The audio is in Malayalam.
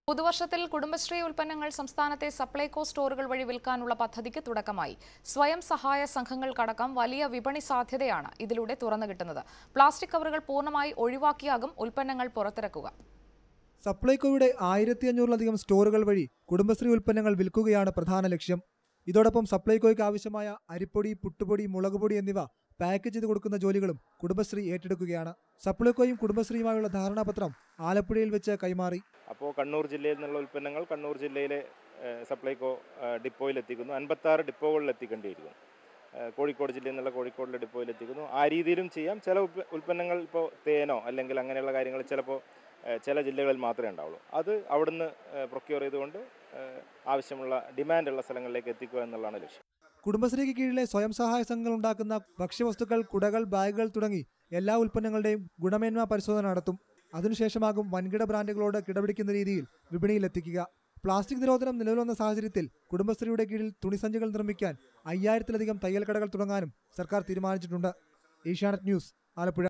പുതുവർഷത്തിൽ കുടുംബശ്രീ ഉൽപ്പന്നങ്ങൾ സംസ്ഥാനത്തെ സപ്ലൈകോ സ്റ്റോറുകൾ വഴി വിൽക്കാനുള്ള പദ്ധതിക്ക് തുടക്കമായി സ്വയം സഹായ സംഘങ്ങൾക്കടക്കം വലിയ വിപണി സാധ്യതയാണ് ഇതിലൂടെ തുറന്നു കിട്ടുന്നത് പ്ലാസ്റ്റിക് കവറുകൾ പൂർണ്ണമായി ഒഴിവാക്കിയാകും ഉൽപ്പന്നങ്ങൾ പുറത്തിറക്കുക സപ്ലൈകോയുടെ ആയിരത്തി അഞ്ഞൂറിലധികം സ്റ്റോറുകൾ വഴി കുടുംബശ്രീ ഉൽപ്പന്നങ്ങൾ വിൽക്കുകയാണ് പ്രധാന ലക്ഷ്യം ഇതോടൊപ്പം സപ്ലൈകോയ്ക്ക് ആവശ്യമായ അരിപ്പൊടി പുട്ടുപൊടി മുളകുപൊടി എന്നിവ പാക്ക് ചെയ്ത് കൊടുക്കുന്ന ജോലികളും കുടുംബശ്രീ ഏറ്റെടുക്കുകയാണ് സപ്ലൈകോയും കുടുംബശ്രീയുമായുള്ള ധാരണാപത്രം ആലപ്പുഴയിൽ വെച്ച് കൈമാറി അപ്പോൾ കണ്ണൂർ ജില്ലയിൽ നിന്നുള്ള ഉൽപ്പന്നങ്ങൾ കണ്ണൂർ ജില്ലയിലെ ഏഹ്, സപ്ലൈകോ ഏഹ്, ഡിപ്പോയിൽ എത്തിക്കുന്നു അൻപത്താറ് ഡിപ്പോകളിൽ എത്തിക്കേണ്ടിയിരിക്കുന്നു ഏഹ്, കോഴിക്കോട് ജില്ലയിൽ നിന്നുള്ള കോഴിക്കോടിലെ ഡിപ്പോയിൽ എത്തിക്കുന്നു ആ രീതിയിലും ചെയ്യാം ചില ഉൽപ്പ- ഉൽപ്പന്നങ്ങൾ ഇപ്പോൾ തേനോ അല്ലെങ്കിൽ അങ്ങനെയുള്ള കാര്യങ്ങൾ ചിലപ്പോൾ ഏഹ്, ചില ജില്ലകളിൽ മാത്രമേ ഉണ്ടാവുള്ളൂ അത് അവിടുന്ന് പ്രൊക്യൂർ ചെയ്തുകൊണ്ട് ഏഹ്, ആവശ്യമുള്ള ഡിമാൻഡുള്ള സ്ഥലങ്ങളിലേക്ക് എത്തിക്കുക എന്നുള്ളതാണ് ലക്ഷ്യം കുടുംബശ്രീക്ക് കീഴിലെ സ്വയം സഹായ സംഘങ്ങൾ ഉണ്ടാക്കുന്ന ഭക്ഷ്യവസ്തുക്കൾ കുടകൾ ബാഗുകൾ തുടങ്ങി എല്ലാ ഉൽപ്പന്നങ്ങളുടെയും ഗുണമേന്മ പരിശോധന നടത്തും അതിനുശേഷമാകും വൻകിട ബ്രാൻഡുകളോട് കിടപിടിക്കുന്ന രീതിയിൽ വിപണിയിലെത്തിക്കുക പ്ലാസ്റ്റിക് നിരോധനം നിലവിൽ വന്ന സാഹചര്യത്തിൽ കുടുംബശ്രീയുടെ കീഴിൽ തുണിസഞ്ചികൾ നിർമ്മിക്കാൻ അയ്യായിരത്തിലധികം തയ്യൽ കടകൾ തുടങ്ങാനും സർക്കാർ തീരുമാനിച്ചിട്ടുണ്ട് ഏഷ്യാനെറ്റ് ന്യൂസ് ആലപ്പുഴ